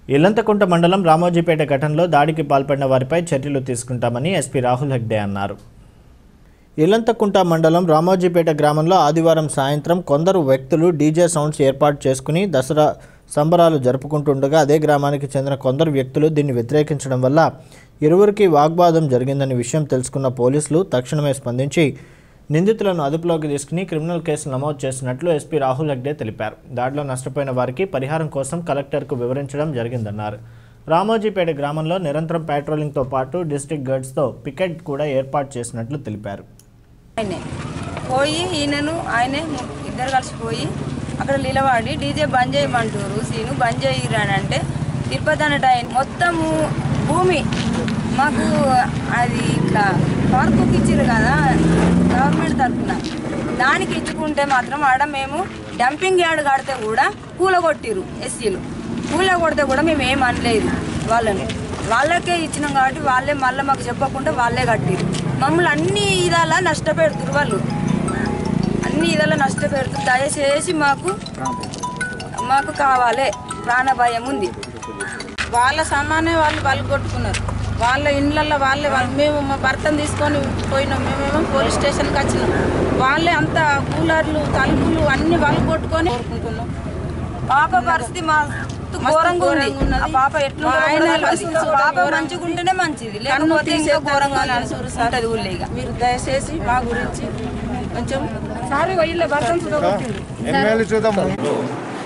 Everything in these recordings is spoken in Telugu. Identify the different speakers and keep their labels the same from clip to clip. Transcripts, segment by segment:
Speaker 1: ఇల్లంతకుంట మండలం రామోజీపేట ఘటనలో దాడికి పాల్పడిన వారిపై చర్యలు తీసుకుంటామని ఎస్పీ రాహుల్ హెగ్డే అన్నారు ఇల్లంతకుంట మండలం రామోజీపేట గ్రామంలో ఆదివారం సాయంత్రం కొందరు వ్యక్తులు డీజే సౌండ్స్ ఏర్పాటు చేసుకుని దసరా సంబరాలు జరుపుకుంటుండగా అదే గ్రామానికి చెందిన కొందరు వ్యక్తులు దీన్ని వ్యతిరేకించడం వల్ల ఇరువురికి వాగ్వాదం జరిగిందనే విషయం తెలుసుకున్న పోలీసులు తక్షణమే స్పందించి నిందితులను అదుపులోకి తీసుకుని క్రిమినల్ కేసు నమోదు చేసినట్లు ఎస్పీ రాహుల్ హెగ్డే తెలిపారు దాడిలో నష్టపోయిన వారికి పరిహారం కోసం కలెక్టర్కు వివరించడం జరిగిందన్నారు రామోజీపేట గ్రామంలో నిరంతరం పెట్రోలింగ్తో పాటు డిస్ట్రిక్ట్ గర్డ్స్తో పికెట్ కూడా ఏర్పాటు చేసినట్లు తెలిపారు
Speaker 2: ఆయనే పోయి ఈయనను ఆయనే ము- ఇద్దరు కలిసిపోయి అక్కడ నిలబడి డీజే బంద్ చేయమంటారు సీను బంద్ చేయరు అని అంటే తిరుపతి అన్నట్టు ఆయన మొత్తము భూమి మాకు అది ఇట్లా పార్కుకి ఇచ్చారు కదా గవర్నమెంట్ తరఫున దానికి ఇచ్చుకుంటే మాత్రం ఆడ మేము డంపింగ్ యార్డ్ కడితే కూడా కూలగొట్టిరు ఎస్సీలు కూలగొడితే కూడా మేము ఏం అనలేదు వాళ్ళని వాళ్ళకే ఇచ్చినాం కాబట్టి వాళ్ళే మళ్ళీ మాకు చెప్పకుండా వాళ్ళే కట్టిరు మమ్మల్ని అన్ని ఇదాలా నష్టపెడుతురు వాళ్ళు అన్ని ఇదాలా నష్టపెడుతురు దయచేసి మాకు మాకు కావాలి ప్రాణ భయం ఉంది
Speaker 3: వాళ్ళ సామానే వాళ్ళు వాళ్ళు కొట్టుకున్నారు వాళ్ళ ఇండ్లల్లో వాళ్ళే వాళ్ళు మేము మా భర్తను తీసుకొని పోయినాం మేమేమో పోలీస్ స్టేషన్కి వచ్చినాం వాళ్ళే అంత కూలర్లు తలుపులు అన్ని వాళ్ళు కొట్టుకొని కోరుకుంటున్నాం
Speaker 2: పాప పరిస్థితి మా ఘోరంగా ఉంది ఆ పాప ఎట్లా
Speaker 3: ఆయన
Speaker 2: పాప మంచిగా ఉంటేనే మంచిది లేకపోతే ఇంకా ఘోరంగా ఉంటుంది ఊళ్ళో ఇక
Speaker 3: మీరు దయచేసి మా గురించి కొంచెం సారీ వీళ్ళ భర్తను చూడగొట్టిండు
Speaker 4: లో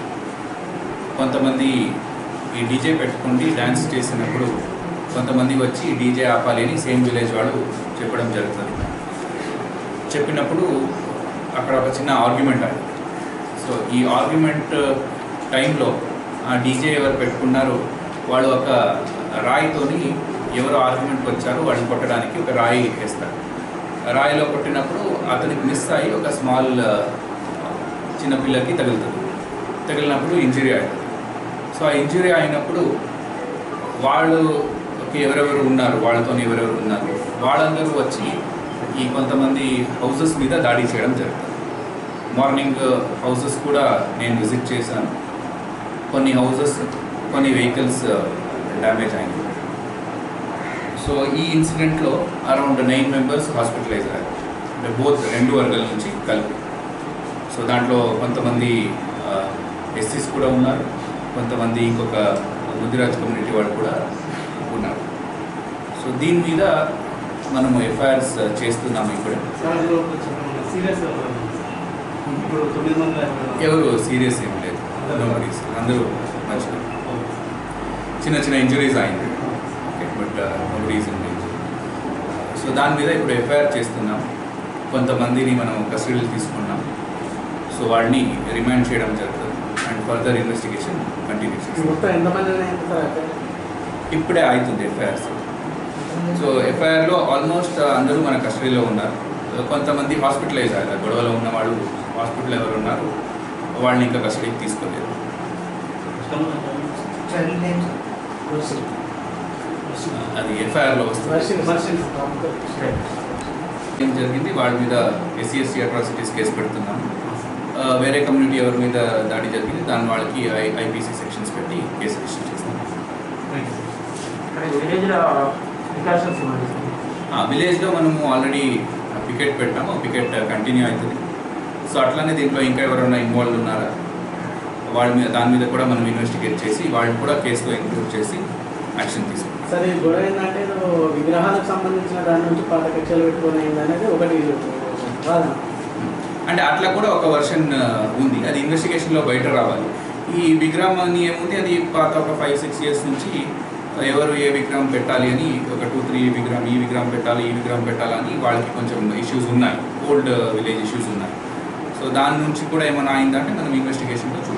Speaker 4: కొంతమంది ఈ డీజే పెట్టుకుండి డ్యాన్స్ చేసినప్పుడు కొంతమంది వచ్చి డీజే ఆపాలి అని సేమ్ విలేజ్ వాళ్ళు చెప్పడం జరుగుతుంది చెప్పినప్పుడు అక్కడ ఒక చిన్న ఆర్గ్యుమెంట్ అయింది సో ఈ ఆర్గ్యుమెంట్ టైంలో ఆ డీజే ఎవరు పెట్టుకున్నారో వాళ్ళు ఒక రాయితోని ఎవరు ఆర్గ్యుమెంట్కి వచ్చారో వాళ్ళని కొట్టడానికి ఒక రాయి వేస్తారు రాయిలో కొట్టినప్పుడు అతనికి మిస్ అయ్యి ఒక స్మాల్ చిన్నపిల్లకి తగులుతుంది తగిలినప్పుడు ఇంజరీ అవుతుంది సో ఆ ఇంజరీ అయినప్పుడు వాళ్ళు ఎవరెవరు ఉన్నారు వాళ్ళతో ఎవరెవరు ఉన్నారు వాళ్ళందరూ వచ్చి ఈ కొంతమంది హౌసెస్ మీద దాడి చేయడం జరుగుతుంది మార్నింగ్ హౌసెస్ కూడా నేను విజిట్ చేశాను కొన్ని హౌసెస్ కొన్ని వెహికల్స్ డ్యామేజ్ అయింది సో ఈ ఇన్సిడెంట్లో అరౌండ్ నైన్ మెంబర్స్ హాస్పిటలైజ్ అయ్యారు అంటే బోత్ రెండు వర్గాల నుంచి కలిపి సో దాంట్లో కొంతమంది ఎస్సీస్ కూడా ఉన్నారు కొంతమంది ఇంకొక ముదిరాజ్ కమ్యూనిటీ వాళ్ళు కూడా ఉన్నారు సో దీని మీద మనము ఎఫ్ఐఆర్స్ చేస్తున్నాము ఇప్పుడే
Speaker 5: సీరియస్ ఇప్పుడు తొమ్మిది మంది
Speaker 4: ఎవరు సీరియస్ ఏం లేదు నోబడీస్ అందరూ మంచిగా చిన్న చిన్న ఇంజరీస్ అయింది ఓకే బట్ నోబడీస్ సో దాని మీద ఇప్పుడు ఎఫ్ఐఆర్ చేస్తున్నాం కొంతమందిని మనం కస్టడీలు తీసుకున్నాం సో వాడిని రిమాండ్ చేయడం జరుగుతుంది అండ్ ఫర్దర్ ఇన్వెస్టిగేషన్ కంటిన్యూ చేస్తాం
Speaker 5: మొత్తం ఎంతమంది అయింది సార్
Speaker 4: ఇప్పుడే అవుతుంది ఎఫ్ఐఆర్స్ సో ఎఫ్ఐఆర్లో ఆల్మోస్ట్ అందరూ మన కస్టడీలో ఉన్నారు కొంతమంది హాస్పిటలైజ్ అయ్యారు గొడవలో ఉన్న వాళ్ళు హాస్పిటల్ ఎవరు ఉన్నారు వాళ్ళని ఇంకా కస్టడీకి తీసుకోలేదు
Speaker 5: చైల్డ్ నేమ్స్
Speaker 4: అది ఎఫ్ఐఆర్లో వస్తుంది
Speaker 5: వర్షిల్ వర్షిల్
Speaker 4: ఏం జరిగింది వాళ్ళ మీద ఎస్సీ ఎస్సీ అట్రాసిటీస్ కేసు పెడుతున్నాం ఆ, వేరే కమ్యూనిటీ ఎవరి మీద దాడి జరిగింది దాని వాళ్ళకి ఐ ఐపీసీ సెక్షన్స్ పెట్టి కేసు రిజిస్టర్ చేస్తాం
Speaker 5: విలేజ్లో ప్రికాషన్స్ ఇవ్వండి
Speaker 4: విలేజ్లో మనము ఆల్రెడీ పికెట్ పెట్టాము పికెట్ కంటిన్యూ అవుతుంది సో అట్లానే దీంట్లో ఇంకా ఎవరైనా ఇన్వాల్వ్ ఉన్నారా వాళ్ళ మీద దాని మీద కూడా మనం ఇన్వెస్టిగేట్ చేసి వాళ్ళని కూడా కేసులో ఇంక్లూడ్ చేసి యాక్షన్ తీసుకుంటాం
Speaker 5: సరే ఈ గొడవ ఏంటంటే ఏదో విగ్రహాలకు సంబంధించిన దాని నుంచి పాత కక్షలు పెట్టుకొని అయింది అనేది ఒకటి వాదన
Speaker 4: అంటే అట్లా కూడా ఒక వర్షన్ ఉంది అది ఇన్వెస్టిగేషన్లో బయట రావాలి ఈ విగ్రహం అని ఏముంది అది పాత ఒక ఫైవ్ సిక్స్ ఇయర్స్ నుంచి ఎవరు ఏ విగ్రహం పెట్టాలి అని ఒక టూ త్రీ విగ్రహం ఈ విగ్రహం పెట్టాలి ఈ విగ్రహం పెట్టాలని వాళ్ళకి కొంచెం ఇష్యూస్ ఉన్నాయి ఓల్డ్ విలేజ్ ఇష్యూస్ ఉన్నాయి సో దాని నుంచి కూడా ఏమైనా అయిందంటే మనం ఇన్వెస్టిగేషన్లో